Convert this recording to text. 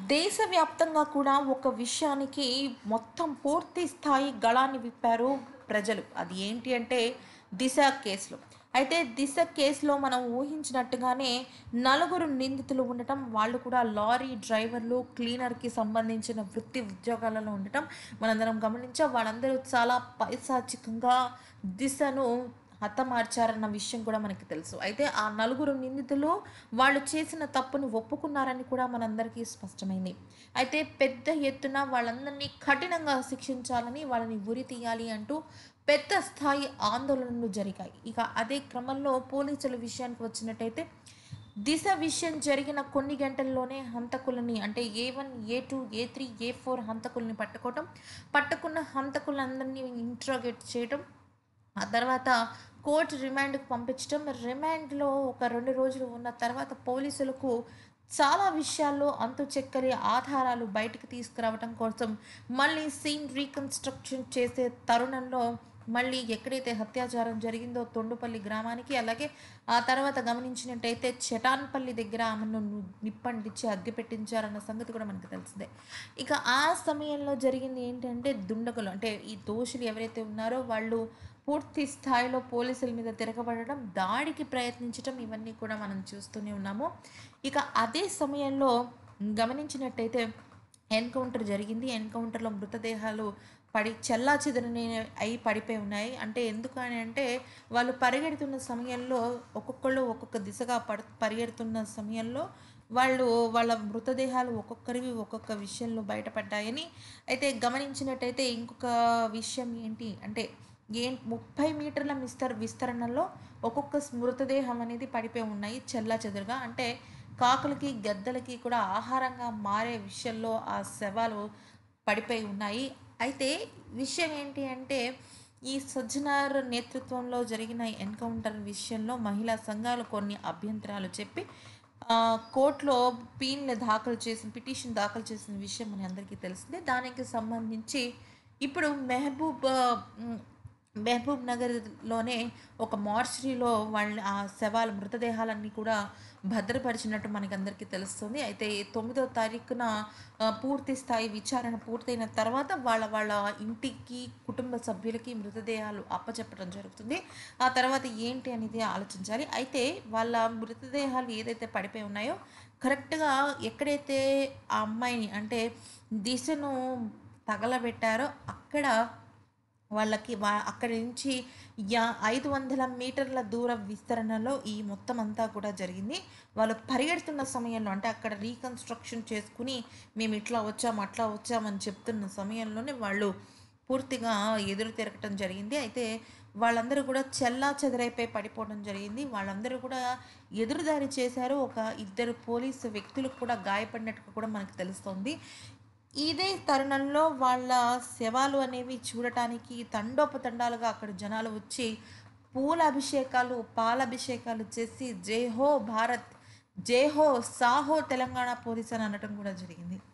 దేశవ్యాప్తంగా కూడా ఒక విషయానికి మొత్తం పూర్తి స్థాయి గళాన్ని విప్పారు ప్రజలు అది ఏంటి అంటే దిశ కేసులో అయితే దిశ కేసులో మనం ఊహించినట్టుగానే నలుగురు నిందితులు ఉండటం వాళ్ళు కూడా లారీ డ్రైవర్లు క్లీనర్కి సంబంధించిన వృత్తి ఉద్యోగాలలో ఉండటం మనందరం గమనించాం వాళ్ళందరూ చాలా పైశాచికంగా దిశను హతమార్చారన్న విషయం కూడా మనకి తెలుసు అయితే ఆ నలుగురు నిందితులు వాళ్ళు చేసిన తప్పుని ఒప్పుకున్నారని కూడా మనందరికీ స్పష్టమైంది అయితే పెద్ద ఎత్తున వాళ్ళందరినీ కఠినంగా శిక్షించాలని వాళ్ళని ఉరి తీయాలి అంటూ పెద్ద స్థాయి ఆందోళనలు జరిగాయి ఇక అదే క్రమంలో పోలీసుల విషయానికి వచ్చినట్టయితే దిశ విషయం జరిగిన కొన్ని గంటల్లోనే హంతకులని అంటే A one A two A three A four హంతకుల్ని పట్టుకోవటం పట్టుకున్న హంతకులందరినీ ఇంట్రోగేట్ చేయటం ఆ తర్వాత కోర్టు రిమాండ్కి పంపించడం రిమాండ్లో ఒక రెండు రోజులు ఉన్న తర్వాత పోలీసులకు చాలా విషయాల్లో అంతు చెక్కరి ఆధారాలు బయటకు తీసుకురావడం కోసం మళ్ళీ సీన్ రీకన్స్ట్రక్షన్ చేసే తరుణంలో మళ్ళీ ఎక్కడైతే అత్యాచారం జరిగిందో తొండుపల్లి గ్రామానికి అలాగే ఆ తర్వాత గమనించినట్టయితే చటాన్పల్లి దగ్గర ఆమెను ను- నిప్పంటించి అగ్గి పెట్టించారన్న సంగతి కూడా మనకు తెలిసిందే ఇక ఆ సమయంలో జరిగింది ఏంటంటే దుండగులు అంటే ఈ దోషులు ఎవరైతే ఉన్నారో వాళ్ళు పూర్తి స్థాయిలో పోలీసుల మీద తిరగబడడం దాడికి ప్రయత్నించడం ఇవన్నీ కూడా మనం చూస్తూనే ఉన్నాము ఇక అదే సమయంలో గమనించినట్టయితే ఎన్కౌంటర్ జరిగింది ఎన్కౌంటర్లో మృతదేహాలు పడి చెల్లా చెదరని అయి పడిపోయి ఉన్నాయి అంటే ఎందుకు అని అంటే వాళ్ళు పరిగెడుతున్న సమయంలో ఒక్కొక్కళ్ళు ఒక్కొక్క దిశగా పడ పరిగెడుతున్న సమయంలో వాళ్ళు వాళ్ళ మృతదేహాలు ఒక్కొక్కరివి ఒక్కొక్క విషయంలో బయటపడ్డాయని అయితే గమనించినట్టయితే ఇంకొక విషయం ఏంటి అంటే ఏ ముప్పై మీటర్ల మిస్తర్ విస్తరణలో ఒక్కొక్క మృతదేహం అనేది పడిపోయి ఉన్నాయి చెల్లా చెదురుగా అంటే కాకులకి గద్దలకి కూడా ఆహారంగా మారే విషయంలో ఆ శవాలు పడిపోయి ఉన్నాయి అయితే విషయం ఏంటి అంటే ఈ సజ్జనార్ నేతృత్వంలో జరిగిన ఎన్కౌంటర్ విషయంలో మహిళా సంఘాలు కొన్ని అభ్యంతరాలు చెప్పి ఆ, కోర్టులో పీన్లు దాఖలు చేసిన పిటిషన్ దాఖలు చేసిన విషయం మన అందరికీ తెలిసిందే దానికి సంబంధించి ఇప్పుడు మెహబూబ్ ఆ, మ్, మహబూబ్ నగర్లోనే ఒక మార్చరీలో వాళ్ళ ఆ శవాల మృతదేహాలన్నీ కూడా భద్రపరిచినట్టు మనకి అందరికీ తెలుస్తుంది అయితే తొమ్మిదో తారీఖున ఆ, పూర్తి స్థాయి విచారణ పూర్తయిన తర్వాత వాళ్ళ వాళ్ళ ఇంటికి కుటుంబ సభ్యులకి మృతదేహాలు అప్పచెప్పడం జరుగుతుంది ఆ తర్వాత ఏంటి అనేది ఆలోచించాలి అయితే వాళ్ళ మృతదేహాలు ఏదైతే పడిపోయి ఉన్నాయో కరెక్ట్గా ఎక్కడైతే ఆ అమ్మాయిని అంటే దిశను తగలబెట్టారో అక్కడ వాళ్ళకి వా అక్కడి నుంచి యా ఐదు వందల మీటర్ల దూర విస్తరణలో ఈ మొత్తం అంతా కూడా జరిగింది వాళ్ళు పరిగెడుతున్న సమయంలో అంటే అక్కడ రీకన్స్ట్రక్షన్ చేసుకుని మేము ఇట్లా వచ్చాం అట్లా వచ్చామని చెప్తున్న సమయంలోనే వాళ్ళు పూర్తిగా ఎదురు తిరగటం జరిగింది అయితే వాళ్ళందరూ కూడా చెల్లా చెదరైపోయి పడిపోవడం జరిగింది వాళ్ళందరూ కూడా ఎదురుదారి చేశారు ఒక ఇద్దరు పోలీసు వ్యక్తులకు కూడా గాయపడినట్టుగా కూడా మనకు తెలుస్తుంది ఇదే తరుణంలో వాళ్ళ శవాలు అనేవి చూడటానికి తండోపతండాలుగా అక్కడ జనాలు వచ్చి పూల అభిషేకాలు పాలాభిషేకాలు చేసి జై హో భారత్ జై హో సాహో తెలంగాణ పోలీస్ అని అనటం కూడా జరిగింది